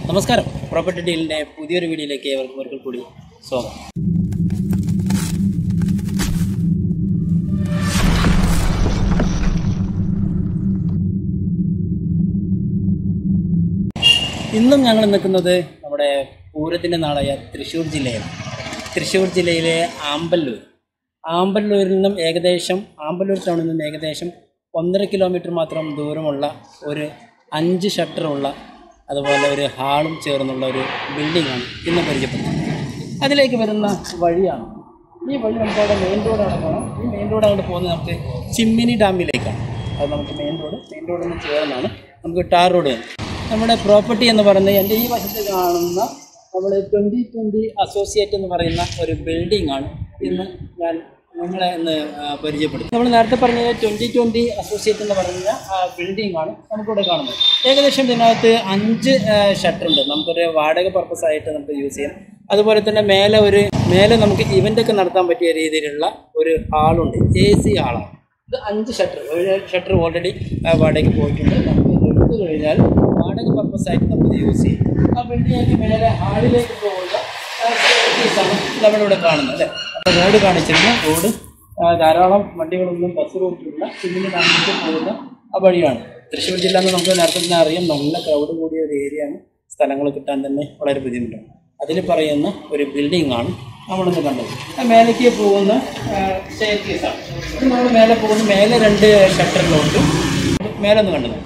നമസ്കാരം പ്രോപ്പർട്ടി ഡീലിൻ്റെ പുതിയൊരു വീഡിയോയിലേക്ക് ഏവർക്കും ഒരിക്കൽ കൂടി സ്വാഗതം ഇന്നും ഞങ്ങൾ നിൽക്കുന്നത് നമ്മുടെ പൂരത്തിൻ്റെ നാടായ തൃശ്ശൂർ ജില്ലയിലാണ് തൃശ്ശൂർ ജില്ലയിലെ ആമ്പല്ലൂർ ആമ്പല്ലൂരിൽ നിന്നും ഏകദേശം ആമ്പല്ലൂർ ടൗണിൽ നിന്നും ഏകദേശം ഒന്നര കിലോമീറ്റർ മാത്രം ദൂരമുള്ള ഒരു അഞ്ച് ഷട്ടറുള്ള അതുപോലെ ഒരു ഹാളും ചേർന്നുള്ള ഒരു ബിൽഡിങ്ങാണ് ഇന്ന് പരിചയപ്പെടുന്നത് അതിലേക്ക് വരുന്ന വഴിയാണ് ഈ വഴി നമുക്ക് അവിടെ മെയിൻ റോഡാണ് പോകണം ഈ മെയിൻ റോഡ് അങ്ങോട്ട് പോകുന്നത് നമുക്ക് ചിമ്മിനി ഡാമിലേക്കാണ് അത് നമുക്ക് മെയിൻ റോഡ് മെയിൻ റോഡിന് ചേർന്നാണ് നമുക്ക് ടാർ റോഡ് നമ്മുടെ പ്രോപ്പർട്ടി എന്ന് പറയുന്നത് എൻ്റെ ഈ വശത്ത് കാണുന്ന നമ്മൾ ട്വൻറ്റി ട്വൻറ്റി അസോസിയേറ്റ് എന്ന് പറയുന്ന ഒരു ബിൽഡിംഗ് ആണ് ഇന്ന് ഞാൻ നിങ്ങളെ ഇന്ന് ആ, പരിചയപ്പെടുത്തും നമ്മൾ നേരത്തെ പറഞ്ഞ ട്വൻറ്റി ട്വൻറ്റി അസോസിയേറ്റ് എന്ന് പറയുന്ന ബിൽഡിംഗ് ആണ് നമുക്കിവിടെ കാണുന്നത് ഏകദേശം ഇതിനകത്ത് അഞ്ച് ഷട്ടർ ഉണ്ട് നമുക്കൊരു വാടക പർപ്പസ് ആയിട്ട് നമുക്ക് യൂസ് ചെയ്യാം അതുപോലെ തന്നെ മേലെ ഒരു മേലെ നമുക്ക് ഇവൻ്റ് ഒക്കെ നടത്താൻ പറ്റിയ രീതിയിലുള്ള ഒരു ഹാളുണ്ട് എ സി ഹാളാണ് ഇത് അഞ്ച് ഷട്ടർ ഒരു ഷട്ടർ ഓൾറെഡി വാടകയ്ക്ക് പോയിട്ടുണ്ട് നമുക്ക് ഇത് എടുത്തു കഴിഞ്ഞാൽ വാടക പർപ്പസ് ആയിട്ട് നമുക്ക് യൂസ് ചെയ്യും ആ ബിൽഡിംഗ് മേലെ ഹാളിലേക്ക് പോകുന്ന ആണ് നമ്മളിവിടെ കാണുന്നത് അല്ലേ അപ്പോൾ റോഡ് കാണിച്ചിരുന്നു റോഡ് ആ, ധാരാളം വണ്ടികളൊന്നും ബസ് റൂട്ടിലുള്ള സിമ്മിന് ഡാമിലേക്ക് പോകുന്ന ആ വഴിയാണ് തൃശ്ശൂർ ജില്ല എന്ന് നമുക്ക് നേരത്തെ തന്നെ അറിയാം നല്ല ക്രൗഡ് കൂടിയ ഒരു ഏരിയയാണ് സ്ഥലങ്ങൾ കിട്ടാൻ തന്നെ വളരെ ബുദ്ധിമുട്ടാണ് അതിൽ പറയുന്ന ഒരു ബിൽഡിംഗ് ആണ് നമ്മളിന്ന് കണ്ടത് ആ മേലേക്ക് പോകുന്ന സ്റ്റെയർ കേസാണ് നമ്മൾ മേലെ പോകുന്ന മേലെ രണ്ട് ഷട്ടറിലോട്ടും മേലെ ഒന്ന് കണ്ടത്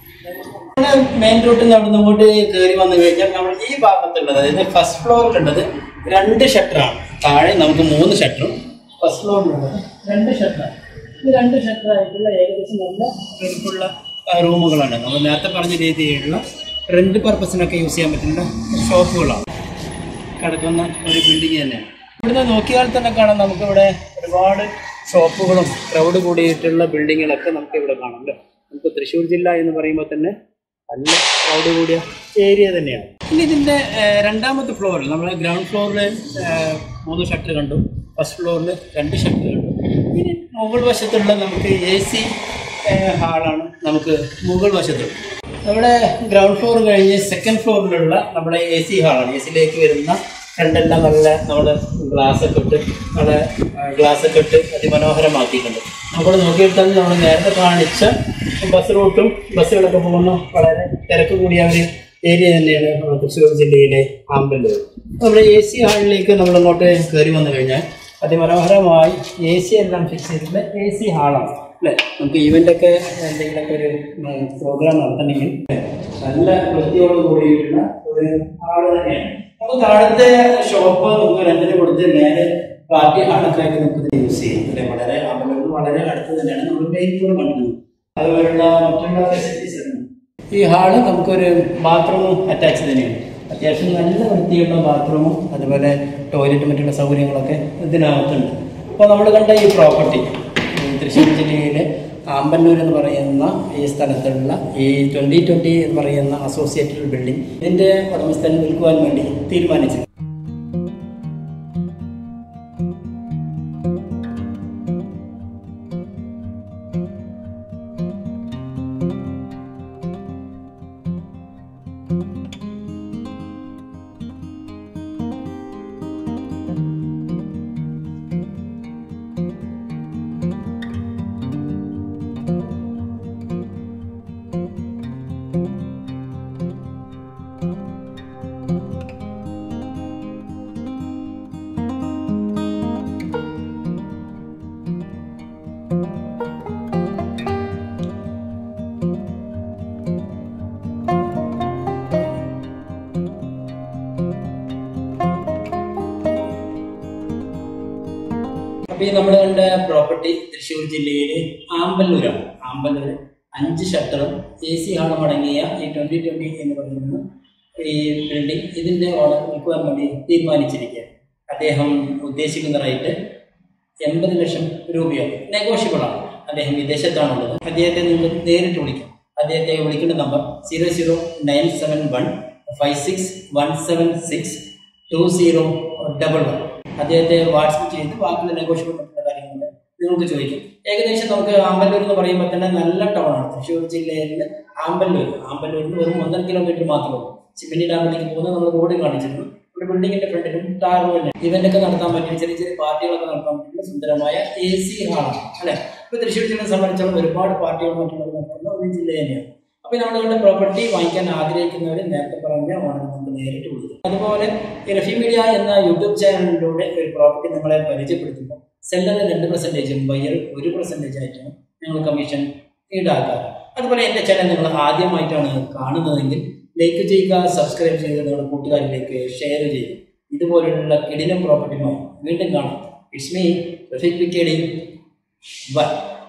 മെയിൻ റൂട്ടിൽ നിന്ന് അവിടെ ഇങ്ങോട്ട് കയറി വന്നു കഴിഞ്ഞാൽ നമ്മൾ ഈ ഭാഗത്തുള്ളത് അതായത് ഫസ്റ്റ് ഫ്ലോറിലുള്ളത് രണ്ട് ഷട്ടറാണ് താഴെ നമുക്ക് മൂന്ന് ഷട്ടറും ഫസ്റ്റ് ഫ്ലോറിലുള്ളത് രണ്ട് ഷട്ടറാണ് ഇത് രണ്ട് ഷട്ടറായിട്ടുള്ള ഏകദേശം നല്ല വലുപ്പമുള്ള ആ, റൂമുകളാണ് നമ്മൾ നേരത്തെ പറഞ്ഞ രീതിയിലുള്ള റെന്റ് പർപ്പസിനൊക്കെ യൂസ് ചെയ്യാൻ പറ്റുന്ന ഷോപ്പുകളാണ് കിടക്കുന്ന ഒരു ബിൽഡിംഗ് തന്നെയാണ് ഇവിടുന്ന് നോക്കിയാൽ തന്നെ കാണാം നമുക്കിവിടെ ഒരുപാട് ഷോപ്പുകളും ക്രൗഡ് കൂടിയിട്ടുള്ള ബിൽഡിങ്ങുകളൊക്കെ നമുക്ക് ഇവിടെ കാണാം അല്ലേ നമുക്ക് തൃശ്ശൂർ ജില്ല എന്ന് പറയുമ്പോൾ തന്നെ നല്ല ക്രൗഡ് കൂടിയ ഏരിയ തന്നെയാണ് ഇനി ഇതിൻ്റെ രണ്ടാമത്തെ ഫ്ലോറിൽ നമ്മൾ ഗ്രൗണ്ട് ഫ്ലോറിൽ മൂന്ന് ഷട്ടർ കണ്ടു ഫസ്റ്റ് ഫ്ലോറിൽ രണ്ട് ഷട്ടർ കണ്ടു ഇനി മുകൾ വശത്തുള്ള നമുക്ക് എ സി ഹാളാണ് നമുക്ക് മുകൾ വശത്തുള്ളത് നമ്മുടെ ഗ്രൗണ്ട് ഫ്ലോർ കഴിഞ്ഞ് സെക്കൻഡ് ഫ്ലോറിലുള്ള നമ്മുടെ എ സി ഹാളാണ് എ സിയിലേക്ക് വരുന്ന ഫ്രണ്ടെല്ലാം നല്ല നമ്മുടെ ഗ്ലാസ് ഒക്കെ ഇട്ട് നമ്മുടെ ഗ്ലാസ് ഒക്കെ ഇട്ട് അതിമനോഹരമാക്കിയിട്ടുണ്ട് നമുക്കിവിടെ നോക്കിയിട്ടാൽ നമ്മൾ നേരത്തെ കാണിച്ച ബസ് റൂട്ടും ബസ്സുകളൊക്കെ പോകുന്ന വളരെ തിരക്ക് കൂടിയ ഒരു ഏരിയ തന്നെയാണ് നമ്മുടെ തൃശ്ശൂർ ജില്ലയിലെ ആമ്പല്ലൂർ നമ്മുടെ എ സി ഹാളിലേക്ക് നമ്മൾ അങ്ങോട്ട് കയറി വന്നു കഴിഞ്ഞാൽ അതിമനോഹരമായി എ സി എല്ലാം ഫിക്സ് ചെയ്തിട്ടുള്ള എ സി ഹാളാണ് അല്ലേ നമുക്ക് ഈവൻ്റൊക്കെ എന്തെങ്കിലുമൊക്കെ ഒരു പ്രോഗ്രാം നടത്തണമെങ്കിൽ നല്ല വൃത്തിയോട് കൂടിയിട്ടുള്ള ഒരു ഹാള് തന്നെയാണ് നമുക്ക് താഴത്തെ ഷോപ്പ് നമുക്ക് റെന്റിന് കൊടുത്ത് നേരെ പാർട്ടി ഹാളൊക്കെ ആയിട്ട് നമുക്ക് യൂസ് ചെയ്യാം അല്ലെ വളരെ അവരോട് വളരെ അടുത്ത് തന്നെയാണ് നമ്മൾ മെയിൻ റോഡ് കണ്ടത് അതുപോലുള്ള മറ്റുള്ള ഫെസിലിറ്റീസ് ഉണ്ട് ഈ ഹാള് നമുക്കൊരു ബാത്റൂമും അറ്റാച്ച് തന്നെയാണ് അത്യാവശ്യം നല്ല വൃത്തിയുള്ള ബാത്റൂമും അതുപോലെ ടോയ്ലറ്റ് മറ്റുള്ള സൗകര്യങ്ങളൊക്കെ ഇതിനകത്തുണ്ട് അപ്പോൾ നമ്മൾ കണ്ട ഈ പ്രോപ്പർട്ടി തൃശ്ശൂർ ജില്ലയിലെ ആമ്പന്നൂർ എന്ന് പറയുന്ന ഈ സ്ഥലത്തുള്ള ഈ ട്വൻ്റി ട്വൻ്റി എന്ന് പറയുന്ന അസോസിയേറ്റഡ് ബിൽഡിംഗ് ഇതിൻ്റെ ഉടമസ്ഥൻ വിൽക്കുവാൻ വേണ്ടി തീരുമാനിച്ചു അപ്പോൾ ഈ നമ്മൾ കണ്ട പ്രോപ്പർട്ടി തൃശ്ശൂർ ജില്ലയിലെ ആമ്പല്ലൂരാണ് ആമ്പല്ലൂർ അഞ്ച് ഷട്ടറും എ സി ഹാളും അടങ്ങിയ ഈ ട്വൻ്റി ട്വൻ്റി എന്ന് പറയുന്ന ഈ ബിൽഡിംഗ് ഇതിൻ്റെ ഓർഡർ വിൽക്കുവാൻ വേണ്ടി തീരുമാനിച്ചിരിക്കുക അദ്ദേഹം ഉദ്ദേശിക്കുന്ന റേറ്റ് എൺപത് ലക്ഷം രൂപയാണ് നെഗോഷ്യബിൾ ആണ് അദ്ദേഹം വിദേശത്താണുള്ളത് അദ്ദേഹത്തെ നിങ്ങൾ നേരിട്ട് വിളിക്കും അദ്ദേഹത്തെ വിളിക്കേണ്ട number zero zero nine seven one five six one seven six two zero double one അദ്ദേഹത്തെ വാട്സപ്പ് ചെയ്ത് ബാക്കിയുള്ള നെഗോഷ്യബിൾ പറ്റുന്ന കാര്യങ്ങൾ നിങ്ങൾക്ക് ചോദിക്കും ഏകദേശം നമുക്ക് ആമ്പല്ലൂർ എന്ന് പറയുമ്പോൾ തന്നെ നല്ല ടൗൺ ആണ് തൃശ്ശൂർ ജില്ലയിൽ ആമ്പല്ലൂർ ആമ്പല്ലൂരിൽ വെറും ഒന്നര കിലോമീറ്റർ മാത്രമേ ഉള്ളൂ ചിമ്മിനി ഡാമിലേക്ക് പോകുന്ന നമ്മൾ റോഡ് കാണിച്ചിരുന്നു ഒരു ബിൽഡിങ്ങിന്റെ ഫ്രണ്ടിലും ടാർ തന്നെ ഇവന്റ് ഒക്കെ നടത്താൻ പറ്റിയ ചെറിയ ചെറിയ പാർട്ടികളൊക്കെ നടത്താൻ പറ്റുന്ന സുന്ദരമായ എ സി ഹാളാണ് അല്ലെ ഇപ്പൊ തൃശ്ശൂർ ജില്ലയെ സംബന്ധിച്ചിടത്തോളം ഒരുപാട് പാർട്ടികൾ മറ്റുള്ളത് നടത്തുന്ന ഒരു ജില്ല തന്നെയാണ് അപ്പൊ നമ്മളുടെ പ്രോപ്പർട്ടി വാങ്ങിക്കാൻ ആഗ്രഹിക്കുന്നവർ നേരത്തെ പറഞ്ഞ ഓണർ നമുക്ക് നേരിട്ട് വിളിക്കും അതുപോലെ ഈ റഫി മീഡിയ എന്ന യൂട്യൂബ് ചാനലിലൂടെ ഒരു പ്രോപ്പർട്ടി നിങ്ങളെ പരിചയപ്പെടുത്തുമ്പോൾ സെല്ലർ രണ്ട് പെർസെൻറ്റേജും ബയ്യർ ഒരു പെർസെൻറ്റേജ് ആയിട്ടാണ് ഞങ്ങൾ കമ്മീഷൻ ഈടാക്കാറ് അതുപോലെ എൻ്റെ ചാനൽ നിങ്ങൾ ആദ്യമായിട്ടാണ് കാണുന്നതെങ്കിൽ ലൈക്ക് ചെയ്യുക സബ്സ്ക്രൈബ് ചെയ്ത് നിങ്ങളുടെ കൂട്ടുകാരിലേക്ക് ഷെയർ ചെയ്യുക ഇതുപോലുള്ള കിടിലം പ്രോപ്പർട്ടിയുമായി വീണ്ടും കാണാം ഇറ്റ്സ് മീ റഫീഖ് പിക്കേടി ബൈ